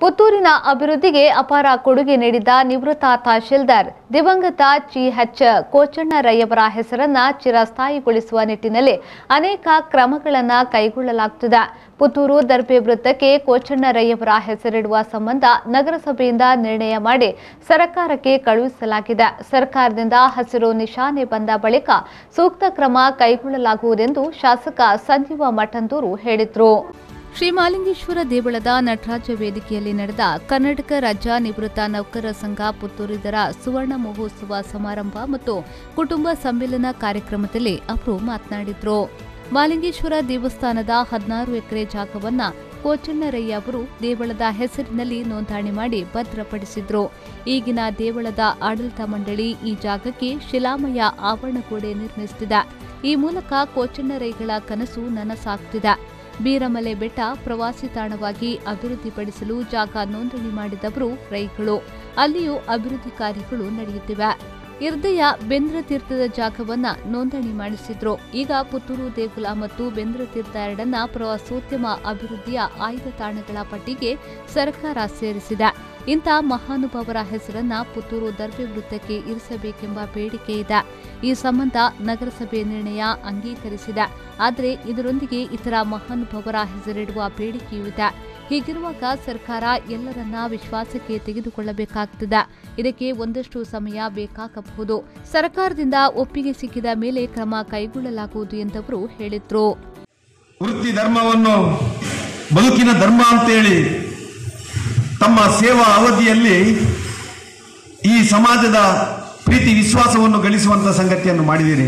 ಪುತ್ತೂರಿನ ಅಭಿವೃದ್ಧಿಗೆ ಅಪಾರ ಕೊಡುಗೆ ನೀಡಿದ ನಿವೃತ್ತ ತಹಶೀಲ್ದಾರ್ ದಿವಂಗತ ಚಿಎಚ್ ಕೋಚಣ್ಣರಯ್ಯವರ ಹೆಸರನ್ನ ಚಿರಸ್ಥಾಯಿಗೊಳಿಸುವ ನಿಟ್ಟಿನಲ್ಲಿ ಅನೇಕ ಕ್ರಮಗಳನ್ನು ಕೈಗೊಳ್ಳಲಾಗುತ್ತಿದೆ ಪುತ್ತೂರು ದರ್ಬೆ ವೃತ್ತಕ್ಕೆ ಕೋಚಣ್ಣರಯ್ಯವರ ಹೆಸರಿಡುವ ಸಂಬಂಧ ನಗರಸಭೆಯಿಂದ ನಿರ್ಣಯ ಮಾಡಿ ಸರ್ಕಾರಕ್ಕೆ ಕಳುಹಿಸಲಾಗಿದೆ ಸರ್ಕಾರದಿಂದ ಹಸಿರು ನಿಶಾನೆ ಬಂದ ಬಳಿಕ ಸೂಕ್ತ ಕ್ರಮ ಕೈಗೊಳ್ಳಲಾಗುವುದೆಂದು ಶಾಸಕ ಸಂಜೀವ ಮಠಂದೂರು ಹೇಳಿದರು ಶ್ರೀ ಮಾಲಿಂಗೇಶ್ವರ ದೇವಳದ ನಟರಾಜ ವೇದಿಕೆಯಲ್ಲಿ ನಡೆದ ಕರ್ನಾಟಕ ರಾಜ್ಯ ನಿವೃತ್ತ ನೌಕರರ ಸಂಘ ಪುತ್ತೂರಿದರ ಸುವರ್ಣ ಮಹೋತ್ಸವ ಸಮಾರಂಭ ಮತ್ತು ಕುಟುಂಬ ಸಮ್ಮೇಳನ ಕಾರ್ಯಕ್ರಮದಲ್ಲಿ ಅವರು ಮಾತನಾಡಿದರು ಮಾಲಿಂಗೇಶ್ವರ ದೇವಸ್ಥಾನದ ಹದಿನಾರು ಎಕರೆ ಜಾಗವನ್ನ ಕೋಚಣ್ಣರಯ್ಯ ಅವರು ದೇವಳದ ಹೆಸರಿನಲ್ಲಿ ನೋಂದಣಿ ಮಾಡಿ ಭದ್ರಪಡಿಸಿದ್ರು ಈಗಿನ ದೇವಳದ ಆಡಳಿತ ಮಂಡಳಿ ಈ ಜಾಗಕ್ಕೆ ಶಿಲಾಮಯ ಆವರಣಗೋಡೆ ನಿರ್ಮಿಸುತ್ತಿದೆ ಈ ಮೂಲಕ ಕೋಚಣ್ಣರೈಗಳ ಕನಸು ನನಸಾಗ್ತಿದೆ ಬೀರಮಲೆ ಬೆಟ್ಟ ಪ್ರವಾಸಿ ತಾಣವಾಗಿ ಅಭಿವೃದ್ಧಿಪಡಿಸಲು ಜಾಗ ನೋಂದಣಿ ಮಾಡಿದವರು ರೈಗಳು ಅಲ್ಲಿಯೂ ಅಭಿವೃದ್ಧಿ ಕಾರ್ಯಗಳು ನಡೆಯುತ್ತಿವೆ ಇರ್ದೆಯ ಬೆಂದ್ರತೀರ್ಥದ ಜಾಗವನ್ನ ನೋಂದಣಿ ಮಾಡಿಸಿದ್ರು ಈಗ ಪುತ್ತೂರು ದೇಗುಲ ಮತ್ತು ಬೆಂದ್ರತೀರ್ಥ ಎರಡನ್ನ ಪ್ರವಾಸೋದ್ಯಮ ಅಭಿವೃದ್ಧಿಯ ಆಯ್ದ ತಾಣಗಳ ಪಟ್ಟಿಗೆ ಸರ್ಕಾರ ಸೇರಿಸಿದೆ ಇಂಥ ಮಹಾನುಭಾವರ ಹೆಸರನ್ನ ಪುತ್ತೂರು ದರ್ಬೆ ವೃತ್ತಕ್ಕೆ ಇರಿಸಬೇಕೆಂಬ ಬೇಡಿಕೆ ಇದೆ ಈ ಸಂಬಂಧ ನಗರಸಭೆ ನಿರ್ಣಯ ಅಂಗೀಕರಿಸಿದೆ ಆದರೆ ಇದರೊಂದಿಗೆ ಇತರ ಮಹಾನುಭಾವರ ಹೆಸರಿಡುವ ಬೇಡಿಕೆಯೂ ಇದೆ ಹೀಗಿರುವಾಗ ಸರ್ಕಾರ ಎಲ್ಲರನ್ನ ವಿಶ್ವಾಸಕ್ಕೆ ತೆಗೆದುಕೊಳ್ಳಬೇಕಾಗುತ್ತದೆ ಇದಕ್ಕೆ ಒಂದಷ್ಟು ಸಮಯ ಬೇಕಾಗಬಹುದು ಸರ್ಕಾರದಿಂದ ಒಪ್ಪಿಗೆ ಸಿಕ್ಕಿದ ಮೇಲೆ ಕ್ರಮ ಕೈಗೊಳ್ಳಲಾಗುವುದು ಎಂದವರು ಹೇಳಿದ್ರು ವೃತ್ತಿ ಧರ್ಮವನ್ನು ಬದುಕಿನ ಧರ್ಮ ಅಂತೇಳಿ ತಮ್ಮ ಸೇವಾ ಅವಧಿಯಲ್ಲಿ ಈ ಸಮಾಜದ ಪ್ರೀತಿ ವಿಶ್ವಾಸವನ್ನು ಗಳಿಸುವಂತ ಸಂಗತಿಯನ್ನು ಮಾಡಿದ್ದೀರಿ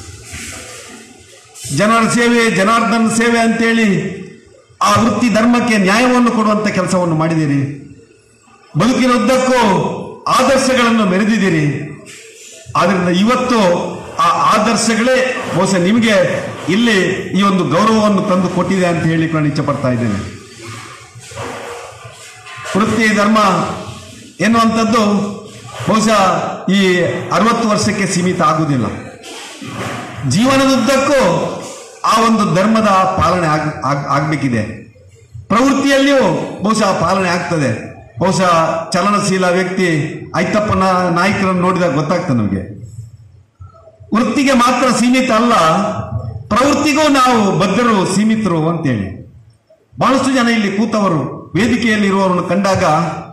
ಜನರ ಸೇವೆ ಜನಾರ್ದನ ಸೇವೆ ಅಂತೇಳಿ ಆ ವೃತ್ತಿ ಧರ್ಮಕ್ಕೆ ನ್ಯಾಯವನ್ನು ಕೊಡುವಂತ ಕೆಲಸವನ್ನು ಮಾಡಿದ್ದೀರಿ ಬದುಕಿನ ಉದ್ದಕ್ಕೂ ಆದರ್ಶಗಳನ್ನು ಮೆರೆದಿದ್ದೀರಿ ಆದ್ರಿಂದ ಇವತ್ತು ಆ ಆದರ್ಶಗಳೇ ಬಹುಶಃ ನಿಮಗೆ ಇಲ್ಲಿ ಈ ಒಂದು ಗೌರವವನ್ನು ತಂದು ಕೊಟ್ಟಿದೆ ಅಂತ ಹೇಳಿ ನಾನು ಇಚ್ಛೆ ಪಡ್ತಾ ಇದ್ದೇನೆ ವೃತ್ತಿ ಧರ್ಮ ಎನ್ನುವಂಥದ್ದು ಬಹುಶಃ ಈ ಅರವತ್ತು ವರ್ಷಕ್ಕೆ ಸೀಮಿತ ಆಗುವುದಿಲ್ಲ ಜೀವನದುದ್ದಕ್ಕೂ ಆ ಒಂದು ಧರ್ಮದ ಪಾಲನೆ ಆಗ್ ಆಗ್- ಆಗ್ಬೇಕಿದೆ ಪ್ರವೃತ್ತಿಯಲ್ಲಿಯೂ ಬಹುಶಃ ಪಾಲನೆ ಆಗ್ತದೆ ಬಹುಶಃ ಚಲನಶೀಲ ವ್ಯಕ್ತಿ ಐತಪ್ಪನ ನಾಯಕರನ್ನು ನೋಡಿದಾಗ ಗೊತ್ತಾಗ್ತದೆ ನಮಗೆ ವೃತ್ತಿಗೆ ಮಾತ್ರ ಸೀಮಿತ ಅಲ್ಲ ಪ್ರವೃತ್ತಿಗೂ ನಾವು ಬದ್ಧರು ಸೀಮಿತರು ಅಂತೇಳಿ ಬಹಳಷ್ಟು ಜನ ಇಲ್ಲಿ ಕೂತವರು ವೇದಿಕೆಯಲ್ಲಿ ಇರುವವರನ್ನು ಕಂಡಾಗ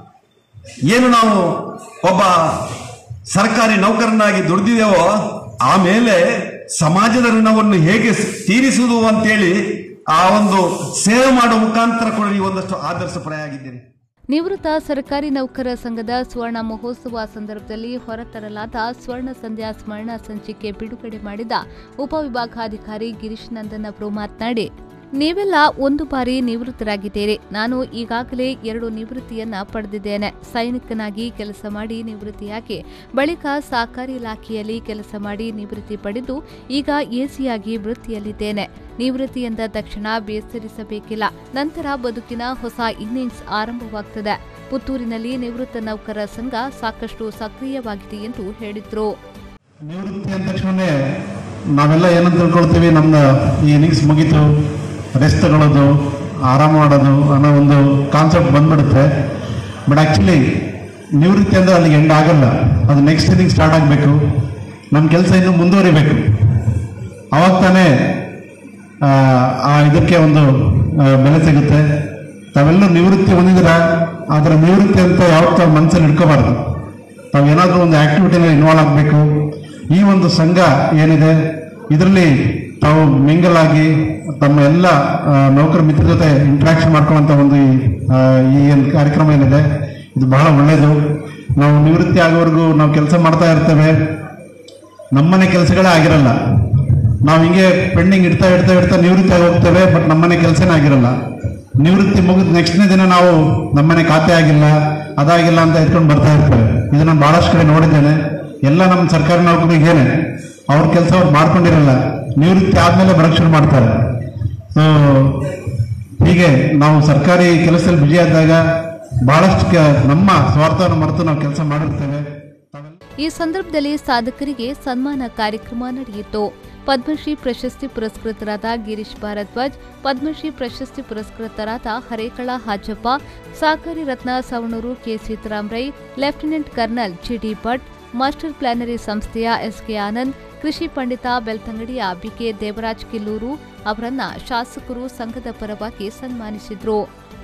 ಏನು ನಾವು ಒಬ್ಬ ಸರ್ಕಾರಿ ನೌಕರನಾಗಿ ದುಡಿದಿದ್ದೇವೋ ಆಮೇಲೆ ಸಮಾಜದ ಋಣವನ್ನು ಹೇಗೆ ತೀರಿಸುವುದು ಅಂತೇಳಿ ಆ ಒಂದು ಸೇವೆ ಮಾಡುವ ಮುಖಾಂತರ ಕೂಡ ನೀವು ಒಂದಷ್ಟು ಆದರ್ಶಪ್ರಾಯ ಆಗಿದ್ದೀರಿ ನಿವೃತ್ತ ಸರ್ಕಾರಿ ನೌಕರರ ಸಂಘದ ಸ್ವರ್ಣ ಮಹೋತ್ಸವ ಸಂದರ್ಭದಲ್ಲಿ ಹೊರತರಲಾದ ಸ್ವರ್ಣ ಸಂಧ್ಯಾ ಸ್ಮರಣ ಸಂಚಿಕೆ ಬಿಡುಗಡೆ ಮಾಡಿದ ಉಪವಿಭಾಗಾಧಿಕಾರಿ ಗಿರೀಶ್ ನಂದನ್ ಅವರು ಮಾತನಾಡಿ ನೀವೆಲ್ಲ ಒಂದು ಬಾರಿ ನಿವೃತ್ತರಾಗಿದ್ದೀರಿ ನಾನು ಈಗಾಗಲೇ ಎರಡು ನಿವೃತ್ತಿಯನ್ನ ಪಡೆದಿದ್ದೇನೆ ಸೈನಿಕನಾಗಿ ಕೆಲಸ ಮಾಡಿ ನಿವೃತ್ತಿಯಾಗಿ ಬಳಿಕ ಸಹಕಾರಿ ಇಲಾಖೆಯಲ್ಲಿ ಕೆಲಸ ಮಾಡಿ ನಿವೃತ್ತಿ ಪಡೆದು ಈಗ ಎಸಿಯಾಗಿ ವೃತ್ತಿಯಲ್ಲಿದ್ದೇನೆ ನಿವೃತ್ತಿ ಎಂದ ತಕ್ಷಣ ಬೇಸರಿಸಬೇಕಿಲ್ಲ ನಂತರ ಬದುಕಿನ ಹೊಸ ಇನ್ನಿಂಗ್ಸ್ ಆರಂಭವಾಗ್ತದೆ ಪುತ್ತೂರಿನಲ್ಲಿ ನಿವೃತ್ತ ನೌಕರರ ಸಂಘ ಸಾಕಷ್ಟು ಸಕ್ರಿಯವಾಗಿದೆ ಎಂದು ಹೇಳಿದ್ರು ನಿವೃತ್ತಿ ಅಂದ ತಕ್ಷಣನೇ ನಾವೆಲ್ಲ ಏನಂತ ತಿಳ್ಕೊಳ್ತೀವಿ ನಮ್ಮ ಈ ಇನ್ನಿಂಗ್ಸ್ ಮುಗೀತು ರೆಸ್ಟ್ ತಗೊಳ್ಳೋದು ಆರಾಮ ಮಾಡೋದು ಅನ್ನೋ ಒಂದು ಕಾನ್ಸೆಪ್ಟ್ ಬಂದ್ಬಿಡುತ್ತೆ ಬಟ್ ಆ್ಯಕ್ಚುಲಿ ನಿವೃತ್ತಿ ಅಂದರೆ ಅಲ್ಲಿಗೆ ಎಂಡ್ ಆಗಲ್ಲ ಅದು ನೆಕ್ಸ್ಟ್ ಇನ್ನಿಂಗ್ ಸ್ಟಾರ್ಟ್ ಆಗಬೇಕು ನಮ್ಮ ಕೆಲಸ ಇನ್ನೂ ಮುಂದುವರಿಬೇಕು ಅವಾಗ ತಾನೇ ಆ, ಆ ಇದಕ್ಕೆ ಒಂದು ಆ, ಬೆಲೆ ಸಿಗುತ್ತೆ ತಾವೆಲ್ಲರೂ ನಿವೃತ್ತಿ ಹೊಂದಿದ್ರ ಅದರ ನಿವೃತ್ತಿ ಅಂತ ಯಾವತ್ತೂ ಮನಸ್ಸಲ್ಲಿ ಇಟ್ಕೋಬಾರ್ದು ತಾವು ಏನಾದರೂ ಒಂದು ಆಕ್ಟಿವಿಟಿನಲ್ಲಿ ಇನ್ವಾಲ್ವ್ ಆಗಬೇಕು ಈ ಒಂದು ಸಂಘ ಏನಿದೆ ಇದರಲ್ಲಿ ತಾವು ಮಿಂಗಲ್ ಆಗಿ ತಮ್ಮ ಎಲ್ಲ ಆ, ನೌಕರ ಮಿತ್ರ ಜೊತೆ ಇಂಟ್ರಾಕ್ಷನ್ ಮಾಡ್ಕೊಳ್ಳುವಂಥ ಒಂದು ಈ, ಆ, ಈ ಏನ್ ಕಾರ್ಯಕ್ರಮ ಏನಿದೆ ಇದು ಬಹಳ ಒಳ್ಳೆಯದು ನಾವು ನಿವೃತ್ತಿ ಆಗೋವರೆಗೂ ನಾವು ಕೆಲಸ ಮಾಡ್ತಾ ಇರ್ತೇವೆ ನಮ್ಮನೆ ಕೆಲಸಗಳೇ ಆಗಿರಲ್ಲ ನಾವು ಹಿಂಗೆ ಪೆಂಡಿಂಗ್ ಇಡ್ತಾ ಇಡ್ತಾ ಇಡ್ತಾ ನಿವೃತ್ತಿ ಆಗಿ ಹೋಗ್ತೇವೆ ಬಟ್ ನಮ್ಮನೆ ಕೆಲಸನೇ ಆಗಿರಲ್ಲ ನಿವೃತ್ತಿ ಮುಗಿದ ನೆಕ್ಸ್ಟ್ನೇ ದಿನ ನಾವು ನಮ್ಮನೆ ಖಾತೆ ಆಗಿಲ್ಲ ಅದಾಗಿಲ್ಲ ಅಂತ ಎತ್ಕೊಂಡು ಬರ್ತಾ ಇರ್ತೇವೆ ಇದು ನಾನು ಬಹಳಷ್ಟು ಕಡೆ ನೋಡಿದ್ದೇನೆ ಎಲ್ಲ ನಮ್ಮ ಸರ್ಕಾರಿ ನೌಕರಿಗೇನೆ ಅವ್ರ ಕೆಲಸ ಅವ್ರು ಮಾಡ್ಕೊಂಡಿರಲ್ಲ ನಿವೃತ್ತಿ ಆದ್ಮೇಲೆ ಬರಕ್ ಶುರು ಮಾಡ್ತಾರೆ ಸೊ ಹೀಗೆ ನಾವು ಸರ್ಕಾರಿ ಕೆಲಸದಲ್ಲಿ ಬ್ಯುಸಿ ಆದಾಗ ಬಹಳಷ್ಟು ಕ- ನಮ್ಮ ಸ್ವಾರ್ಥವನ್ನು ಮರೆತು ನಾವು ಕೆಲಸ ಮಾಡಿರ್ತೇವೆ ತಾವೆಲ್ಲ ಈ ಸಂದರ್ಭದಲ್ಲಿ ಸಾಧಕರಿಗೆ ಸನ್ಮಾನ ಕಾರ್ಯಕ್ರಮ ನಡೆಯಿತು ಪದ್ಮಶ್ರೀ ಪ್ರಶಸ್ತಿ ಪುರಸ್ಕೃತರಾದ ಗಿರೀಶ್ ಭಾರದ್ವಾಜ್ ಪದ್ಮಶ್ರೀ ಪ್ರಶಸ್ತಿ ಪುರಸ್ಕೃತರಾದ Harekala Hajabba Sahakari Ratna Savanur K Seetharam Rai lieutenant colonel G D Bhat master planery ಸಂಸ್ಥೆಯ ಎಸ್ಕೆ ಆನಂದ್ ಕೃಷಿ ಪಂಡಿತ ಬೆಳ್ತಂಗಡಿಯ ಬಿಕೆ ದೇವರಾಜ್ ಕಿಲ್ಲೂರು ಅವರನ್ನ ಶಾಸಕರು ಸಂಘದ ಪರವಾಗಿ ಸನ್ಮಾನಿಸಿದ್ರು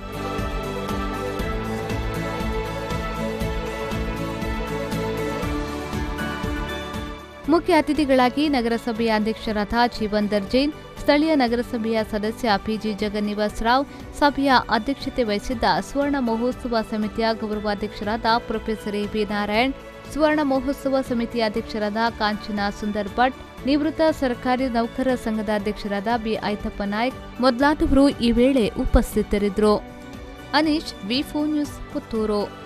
ಮುಖ್ಯ ಅತಿಥಿಗಳಾಗಿ ನಗರಸಭೆಯ ಅಧ್ಯಕ್ಷರಾದ ಜೀವನ್ದರ್ ಜೈನ್ ಸ್ಥಳೀಯ ನಗರಸಭೆಯ ಸದಸ್ಯ ಪಿಜಿ ಜಗನ್ನಿವಾಸ್ ರಾವ್ ಸಭೆಯ ಅಧ್ಯಕ್ಷತೆ ವಹಿಸಿದ್ದ ಸುವರ್ಣ ಮಹೋತ್ಸವ ಸಮಿತಿಯ ಗೌರವಾಧ್ಯಕ್ಷರಾದ ಪ್ರೊಫೆಸರ್ ಎ ಬಿ ನಾರಾಯಣ್ ಸುವರ್ಣ ಮಹೋತ್ಸವ ಸಮಿತಿಯ ಅಧ್ಯಕ್ಷರಾದ ಕಾಂಚನ ಸುಂದರ್ ಭಟ್ ನಿವೃತ್ತ ಸರ್ಕಾರಿ ನೌಕರರ ಸಂಘದ ಅಧ್ಯಕ್ಷರಾದ ಬಿ ಐತಪ್ಪ ನಾಯ್ಕ್ ಮೊದಲಾದವರು ಈ ವೇಳೆ ಉಪಸ್ಥಿತರಿದ್ದರು ಅನೀಶ್ ವಿ ನ್ಯೂಸ್ ಪುತ್ತೂರು